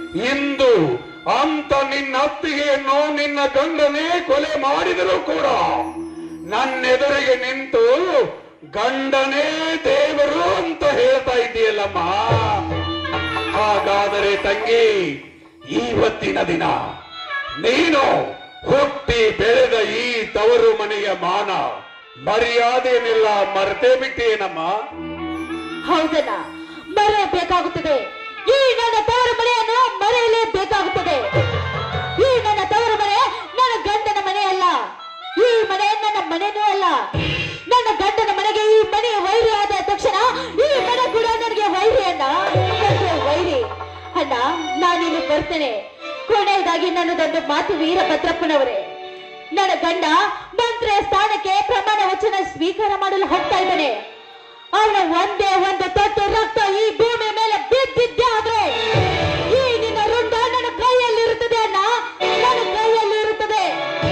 ಇಂದು ಅಂತ ನಿನ್ನ ಅತ್ತಿಗೆಯನ್ನು ನಿನ್ನ ಗಂಡನೇ ಕೊಲೆ ಮಾಡಿದರೂ ಕೂಡ ನನ್ನೆದುರಿಗೆ ನಿಂತು ಗಂಡನೇ ದೇವರು ಅಂತ ಹೇಳ್ತಾ ಇದ್ದೀಯಲ್ಲಮ್ಮ ಹಾಗಾದರೆ ತಂಗಿ ಇವತ್ತಿನ ದಿನ ನೀನು ಹುಟ್ಟಿ ಬೆಳೆದ ಈ ತವರು ಮನೆಯ ಮಾನ ಮರ್ಯಾದೆಯನ್ನೆಲ್ಲ ಮರೆತೇ ಬಿಟ್ಟೇನಮ್ಮ ಹೌದಲ್ಲ ಮರೆಯಬೇಕಾಗುತ್ತದೆ ಈ ನನ್ನ ತವರು ಮನೆಯನ್ನು ಮರೆಯಲೇಬೇಕಾಗುತ್ತದೆ ಈ ನನ್ನ ತವರು ಮನೆ ನನ್ನ ಗಂಡನ ಮನೆ ಅಲ್ಲ ಈ ಮನೆ ನನ್ನ ಮನೆನೂ ಅಲ್ಲ ನನ್ನ ಗಂಡನ ಮನೆಗೆ ಈ ಮನೆ ವೈರಿ ಆದ ತಕ್ಷಣ ಈ ಮನೆ ಕೂಡ ನನಗೆ ವೈರಿ ಅಣ್ಣ ನನಗೆ ವೈರಿ ಅಣ್ಣ ನಾನಿಲ್ಲಿ ಬರ್ತೇನೆ ಕೊನೆಯದಾಗಿ ನನ್ನದೊಂದು ಮಾತು ವೀರಭದ್ರಪ್ಪನವರೇ ನನ್ನ ಗಂಡ ಮಂತ್ರಿಯ ಸ್ಥಾನಕ್ಕೆ ಪ್ರಮಾಣ ವಚನ ಸ್ವೀಕಾರ ಮಾಡಲು ಹೋಗ್ತಾ ಇದ್ದಾನೆ ಅವನ ಒಂದೇ ಒಂದು ತೊಟ್ಟು ರಕ್ತ ಈ ಭೂಮಿ ಮೇಲೆ ಬಿದ್ದಿದ್ದೆ ಆದ್ರೆ ಈ ನಿನ್ನ ರುಂಡ ನನ್ನ ಕೈಯಲ್ಲಿ ಇರುತ್ತದೆ ಅಣ್ಣ ನನ್ನ ಕೈಯಲ್ಲಿ ಇರುತ್ತದೆ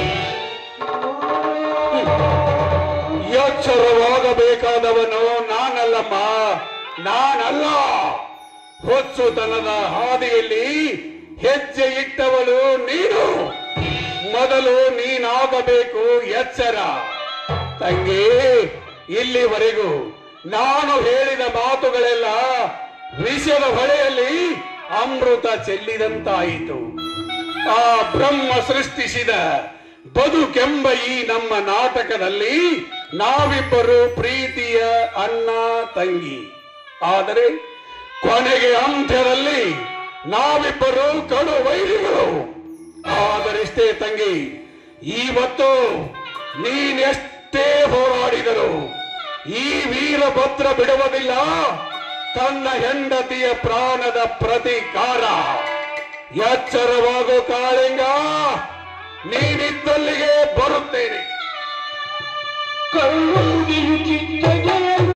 ಎಚ್ಚರವಾಗಬೇಕಾದವನು ನಾನಲ್ಲಮ್ಮ ನಾನಲ್ಲ ಹೊಚ್ಚುತನದ ಹಾದಿಯಲ್ಲಿ ಹೆಜ್ಜೆ ಇಟ್ಟವಳು ನೀನು ಮೊದಲು ನೀನಾಗಬೇಕು ಎಚ್ಚರ ತಂಗಿ ಇಲ್ಲಿವರೆಗೂ ನಾನು ಹೇಳಿದ ಮಾತುಗಳೆಲ್ಲ ವಿಷದ ಹೊಳೆಯಲ್ಲಿ ಅಮೃತ ಚೆಲ್ಲಿದಂತಾಯಿತು ಆ ಬ್ರಹ್ಮ ಸೃಷ್ಟಿಸಿದ ಬದುಕೆಂಬ ಈ ನಮ್ಮ ನಾಟಕದಲ್ಲಿ ನಾವಿಬ್ಬರು ಪ್ರೀತಿಯ ಅಣ್ಣ ತಂಗಿ ಆದರೆ ಕೊನೆಗೆ ಅಂತ್ಯದಲ್ಲಿ ನಾವಿಬ್ಬರು ಕಡು ವೈರಿಗಳು ಆದರಿಷ್ಟೇ ತಂಗಿ ಇವತ್ತು ನೀನೆಷ್ಟೇ ಹೋರಾಡಿದರು ಈ ವೀರಭದ್ರ ಬಿಡುವುದಿಲ್ಲ ತನ್ನ ಹೆಂಡತಿಯ ಪ್ರಾಣದ ಪ್ರತಿಕಾರ ಎಚ್ಚರವಾಗೋ ಕಾಳಿಂಗ ನೀನಿದ್ದಲ್ಲಿಗೆ ಬರುತ್ತೇನೆ ಕರುಣಿಯುತ್ತಿದ್ದ